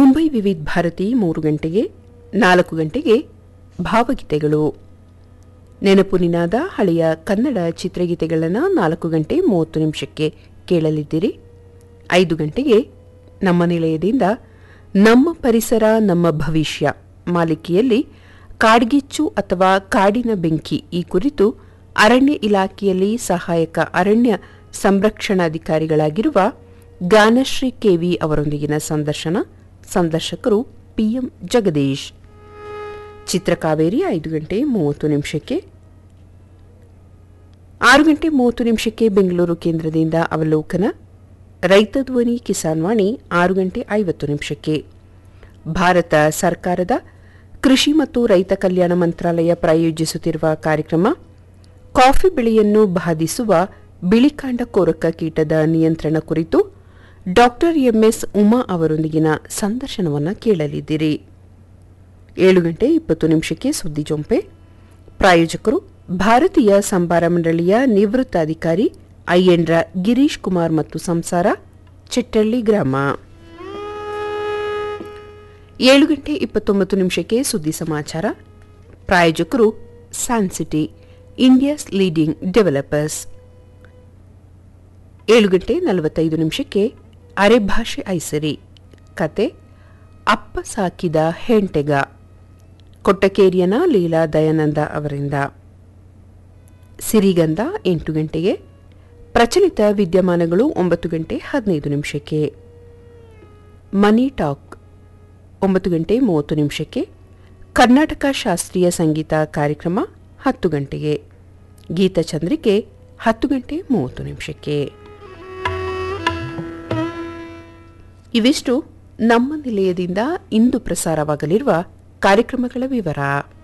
ಮುಂಬೈ ವಿವಿಧ ಭಾರತಿ ಮೂರು ಗಂಟೆಗೆ ನಾಲ್ಕು ಗಂಟೆಗೆ ಭಾವಗೀತೆಗಳು ನೆನಪು ನಿನಾದ ಹಳೆಯ ಕನ್ನಡ ಚಿತ್ರಗೀತೆಗಳನ್ನು ನಾಲ್ಕು ಗಂಟೆ ಮೂವತ್ತು ನಿಮಿಷಕ್ಕೆ ಕೇಳಲಿದ್ದೀರಿ ಐದು ಗಂಟೆಗೆ ನಮ್ಮ ನಿಲಯದಿಂದ ನಮ್ಮ ಪರಿಸರ ನಮ್ಮ ಭವಿಷ್ಯ ಮಾಲಿಕೆಯಲ್ಲಿ ಕಾಡ್ಗಿಚ್ಚು ಅಥವಾ ಕಾಡಿನ ಬೆಂಕಿ ಈ ಕುರಿತು ಅರಣ್ಯ ಇಲಾಖೆಯಲ್ಲಿ ಸಹಾಯಕ ಅರಣ್ಯ ಸಂರಕ್ಷಣಾಧಿಕಾರಿಗಳಾಗಿರುವ ಗಾನಶ್ರೀ ಕೆವಿ ಅವರೊಂದಿಗಿನ ಸಂದರ್ಶನ ಸಂದರ್ಶಕರು ಪಿಎಂ ಜಗದೀಶ್ ಚಿತ್ರಕಾವೇರಿ ಐದು ಗಂಟೆ ಮೂವತ್ತು ನಿಮಿಷಕ್ಕೆ ಆರು ಗಂಟೆ ಮೂವತ್ತು ನಿಮಿಷಕ್ಕೆ ಬೆಂಗಳೂರು ಕೇಂದ್ರದಿಂದ ಅವಲೋಕನ ರೈತ ಧ್ವನಿ ಕಿಸಾನ್ ವಾಣಿ ಆರು ಗಂಟೆ ಐವತ್ತು ನಿಮಿಷಕ್ಕೆ ಭಾರತ ಸರ್ಕಾರದ ಕೃಷಿ ಮತ್ತು ರೈತ ಕಲ್ಯಾಣ ಮಂತ್ರಾಲಯ ಪ್ರಾಯೋಜಿಸುತ್ತಿರುವ ಕಾರ್ಯಕ್ರಮ ಕಾಫಿ ಬೆಳೆಯನ್ನು ಬಾಧಿಸುವ ಬಿಳಿಕಾಂಡ ಕೋರಕ ಕೀಟದ ನಿಯಂತ್ರಣ ಕುರಿತು ಡಾಕ್ಟರ್ ಎಂಎಸ್ ಉಮಾ ಅವರೊಂದಿಗಿನ ಸಂದರ್ಶನವನ್ನು ಕೇಳಲಿದ್ದೀರಿ ಏಳು ಗಂಟೆ ಇಪ್ಪತ್ತು ನಿಮಿಷಕ್ಕೆ ಸುದ್ದಿ ಜೊಂಪೆ ಪ್ರಾಯೋಜಕರು ಭಾರತೀಯ ಸಂಬಾರ ಮಂಡಳಿಯ ನಿವೃತ್ತ ಅಧಿಕಾರಿ ಐಎನ್ರ ಗಿರೀಶ್ ಕುಮಾರ್ ಮತ್ತು ಸಂಸಾರ ಚಿಟ್ಟಳ್ಳಿ ಗ್ರಾಮ ಏಳು ಗಂಟೆ ಇಪ್ಪತ್ತೊಂಬತ್ತು ನಿಮಿಷಕ್ಕೆ ಸುದ್ದಿ ಸಮಾಚಾರ ಪ್ರಾಯೋಜಕರು ಸ್ಯಾನ್ಸಿಟಿ ಇಂಡಿಯಾಸ್ ಲೀಡಿಂಗ್ ಡೆವಲಪರ್ಸ್ ಏಳು ಗಂಟೆ ನಲವತ್ತೈದು ನಿಮಿಷಕ್ಕೆ ಅರೆಭಾಷೆ ಐಸರಿ ಕತೆ ಅಪ್ಪ ಸಾಕಿದ ಹೆಂಟೆಗ ಕೊಟ್ಟಕೇರಿಯನ ಲೀಲಾ ದಯಾನಂದ ಅವರಿಂದ ಸಿರಿಗಂಧ ಎಂಟು ಗಂಟೆಗೆ ಪ್ರಚಲಿತ ವಿದ್ಯಮಾನಗಳು ಒಂಬತ್ತು ಗಂಟೆ ಹದಿನೈದು ನಿಮಿಷಕ್ಕೆ ಮನಿ ಟಾಕ್ ಒಂಬತ್ತು ಗಂಟೆ ಮೂವತ್ತು ನಿಮಿಷಕ್ಕೆ ಕರ್ನಾಟಕ ಶಾಸ್ತ್ರೀಯ ಸಂಗೀತ ಕಾರ್ಯಕ್ರಮ ಹತ್ತು ಗಂಟೆಗೆ ಗೀತಚಂದ್ರಿಕೆ ಹತ್ತು ಗಂಟೆ ಮೂವತ್ತು ನಿಮಿಷಕ್ಕೆ ಇವಿಷ್ಟು ನಮ್ಮ ನಿಲಯದಿಂದ ಇಂದು ಪ್ರಸಾರವಾಗಲಿರುವ ಕಾರ್ಯಕ್ರಮಗಳ ವಿವರ